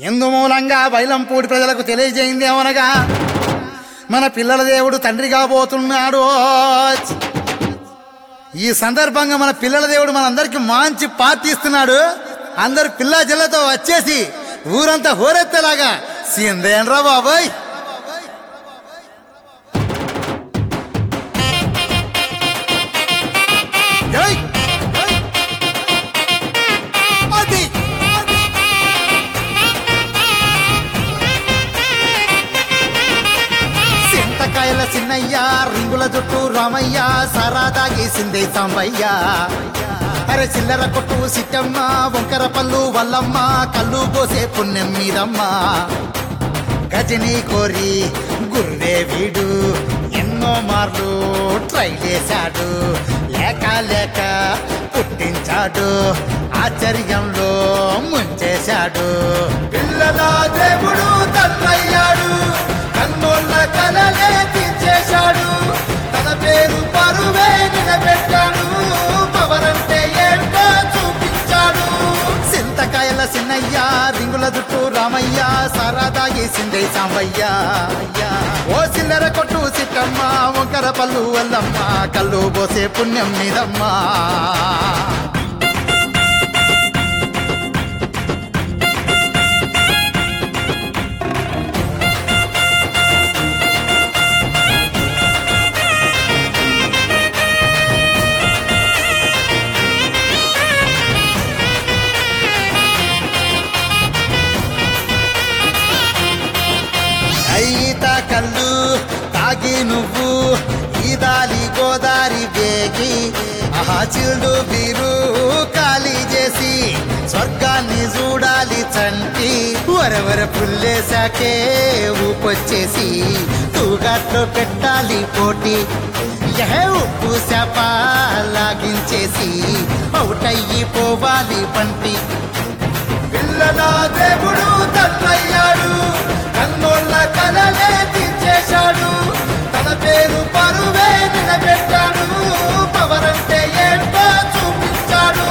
ఎందు మూలంగా బైలంపూడి ప్రజలకు తెలియజేయింది ఏమనగా మన పిల్లల దేవుడు తండ్రి కాబోతున్నాడు ఈ సందర్భంగా మన పిల్లల దేవుడు మనందరికి మంచి పార్టీ ఇస్తున్నాడు అందరు పిల్ల జిల్లతో వచ్చేసి ఊరంతా హోరెత్తేలాగా సిందేండ్రా బాబాయ్ ఏయ్! అది! చింతకాయల చిన్నయ్య రింగుల జుట్టు రామయ్య సరాదా గీసిందే సాంబయ్య అరే చిల్లర కొట్టు సిట్టమ్మ వంకర పళ్ళు వల్లమ్మ కళ్ళు పోసే పుణ్యం మీదమ్మ గజని కోరి గుర్రే వీడు ఎన్నో మార్లు ట్రై చేశాడు లేక లేక పుట్టించాడు ఆశ్చర్యంలో ముంచేశాడు పిల్లల దేవుడు తన్నయ్యాడు కన్నోళ్ళ కలలే తీర్చేశాడు తన పేరు పరువే నిలబెట్టాడు పవరంటే ఏంటో చూపించాడు చింతకాయల చిన్నయ్య రింగుల జుట్టు రామయ్య సరదా గీసిందే సాంబయ్య ఓ చిల్లర కొట్టు సిట్టమ్మ వంకర పళ్ళు వల్లమ్మ కళ్ళు పోసే పుణ్యం మీదమ్మా ఈత కళ్ళు తాగి నువ్వు ఈదాలి గోదారి వేగి ఆహా చిల్డు బీరు ఖాళీ చేసి స్వర్గాన్ని చూడాలి చంటి వరవర పుల్లేశాకే ఊపొచ్చేసి తూగాట్లో పెట్టాలి పోటీ యహే ఉప్పు శాప లాగించేసి అవుటయ్యి పోవాలి పంటి పిల్లల దేవుడు తన్నయ్యాడు కన్నోళ్ళ కలలే తీర్చేశాడు తన పేరు పరువే నిలబెట్టాడు పవరంటే ఏంటో చూపించాడు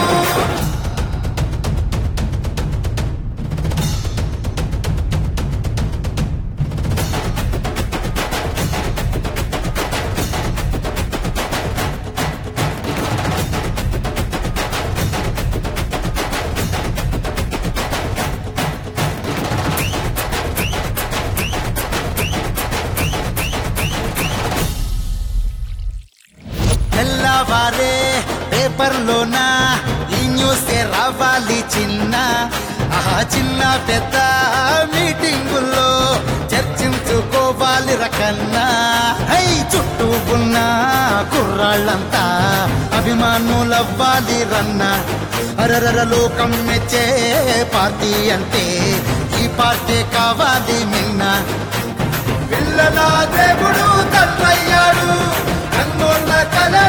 తెల్లవారే పేపర్లోన ఈ న్యూస్ రావాలి చిన్న ఆహా చిన్న పెద్ద మీటింగుల్లో చర్చించుకోవాలి రకన్నా హై చుట్టూ ఉన్న కుర్రాళ్ళంతా అభిమానులవ్వాలి రన్న అరరర లోకం మెచ్చే పార్టీ అంటే ఈ పార్టీ కావాలి మిన్న పిల్లల దేవుడు తన్నయ్యాడు కన్నోళ్ళ కల